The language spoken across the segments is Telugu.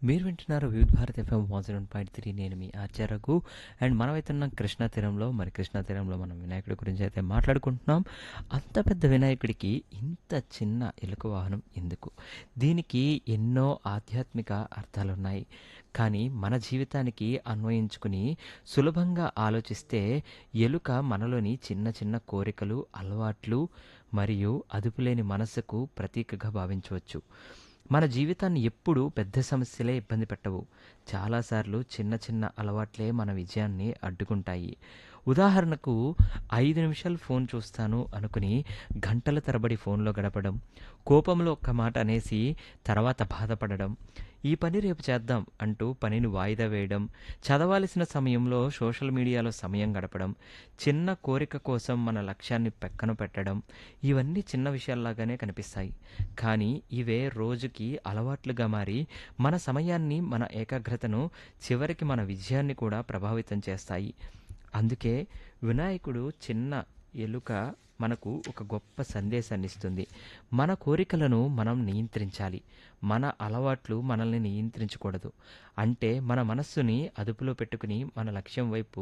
మీరు వింటున్నారు Vividh Bharat FM one zero point three నేను మీ ఆచార్యకు అండ్ మనమైతున్న కృష్ణా తీరంలో మరి కృష్ణా తీరంలో మనం వినాయకుడి గురించి అయితే మాట్లాడుకుంటున్నాం అంత పెద్ద వినాయకుడికి ఇంత చిన్న ఎలుక వాహనం ఎందుకు దీనికి ఎన్నో ఆధ్యాత్మిక అర్థాలున్నాయి కానీ మన జీవితానికి అన్వయించుకుని సులభంగా ఆలోచిస్తే ఎలుక మనలోని చిన్న చిన్న కోరికలు అలవాట్లు మరియు అదుపులేని మనస్సుకు ప్రతీకగా భావించవచ్చు మన జీవితాన్ని ఎప్పుడూ పెద్ద సమస్యలే ఇబ్బంది పెట్టవు చాలాసార్లు చిన్న చిన్న అలవాట్లే మన విజయాన్ని అడ్డుకుంటాయి ఉదాహరణకు ఐదు నిమిషాలు ఫోన్ చూస్తాను అనుకుని గంటల తరబడి ఫోన్లో గడపడం కోపంలో ఒక్క మాట అనేసి తర్వాత బాధపడడం ఈ పని రేపు చేద్దాం అంటూ పనిని వాయిదా వేయడం చదవాల్సిన సమయంలో సోషల్ మీడియాలో సమయం గడపడం చిన్న కోరిక కోసం మన లక్ష్యాన్ని పెక్కన పెట్టడం ఇవన్నీ చిన్న విషయాల్లాగానే కనిపిస్తాయి కానీ ఇవే రోజుకి అలవాట్లుగా మారి మన సమయాన్ని మన ఏకాగ్రతను చివరికి మన విజయాన్ని కూడా ప్రభావితం చేస్తాయి అందుకే వినాయకుడు చిన్న ఎలుక మనకు ఒక గొప్ప సందేశాన్ని ఇస్తుంది మన కోరికలను మనం నియంత్రించాలి మన అలవాట్లు మనల్ని నియంత్రించకూడదు అంటే మన మనస్సుని అదుపులో పెట్టుకుని మన లక్ష్యం వైపు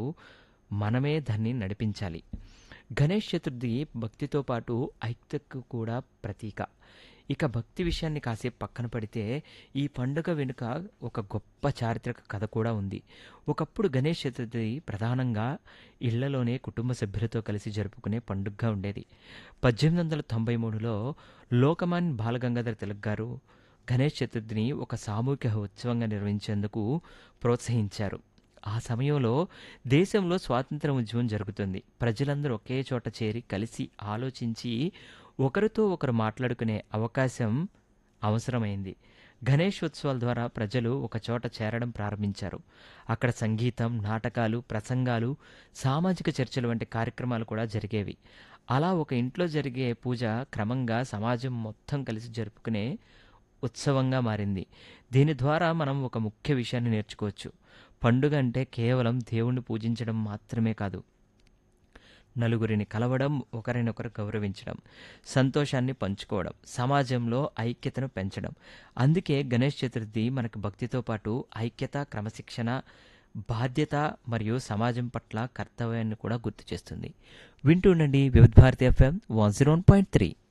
మనమే దాన్ని నడిపించాలి గణేష్ చతుర్థి భక్తితో పాటు ఐక్యతకు కూడా ప్రతీక ఇక భక్తి విషయాన్ని కాసేపు పక్కన పడితే ఈ పండుగ వెనుక ఒక గొప్ప చారిత్రక కథ కూడా ఉంది ఒకప్పుడు గణేష్ చతుర్థి ప్రధానంగా ఇళ్లలోనే కుటుంబ సభ్యులతో కలిసి జరుపుకునే పండుగగా ఉండేది పద్దెనిమిది వందల తొంభై మూడులో లోకమాన్ బాలగంగాధర తిలక్ గారు గణేష్ చతుర్థిని ఒక సామూహిక ఉత్సవంగా నిర్వహించేందుకు ప్రోత్సహించారు ఆ సమయంలో దేశంలో స్వాతంత్ర ఉద్యమం జరుగుతుంది ప్రజలందరూ ఒకే చోట చేరి కలిసి ఆలోచించి ఒకరితో ఒకరు మాట్లాడుకునే అవకాశం అవసరమైంది గణేష్ ఉత్సవాల ద్వారా ప్రజలు ఒక చోట చేరడం ప్రారంభించారు అక్కడ సంగీతం నాటకాలు ప్రసంగాలు సామాజిక చర్చలు వంటి కార్యక్రమాలు కూడా జరిగేవి అలా ఒక ఇంట్లో జరిగే పూజ క్రమంగా సమాజం మొత్తం కలిసి జరుపుకునే ఉత్సవంగా మారింది దీని ద్వారా మనం ఒక ముఖ్య విషయాన్ని నేర్చుకోవచ్చు పండుగ అంటే కేవలం దేవుణ్ణి పూజించడం మాత్రమే కాదు నలుగురిని కలవడం ఒకరినొకరు గౌరవించడం సంతోషాన్ని పంచుకోవడం సమాజంలో ఐక్యతను పెంచడం అందుకే గణేష్ చతుర్థి మనకు భక్తితో పాటు ఐక్యత క్రమశిక్షణ బాధ్యత మరియు సమాజం పట్ల కర్తవ్యాన్ని కూడా గుర్తు చేస్తుంది వింటూ ఉండండి Vividh Bharati FM one zero point three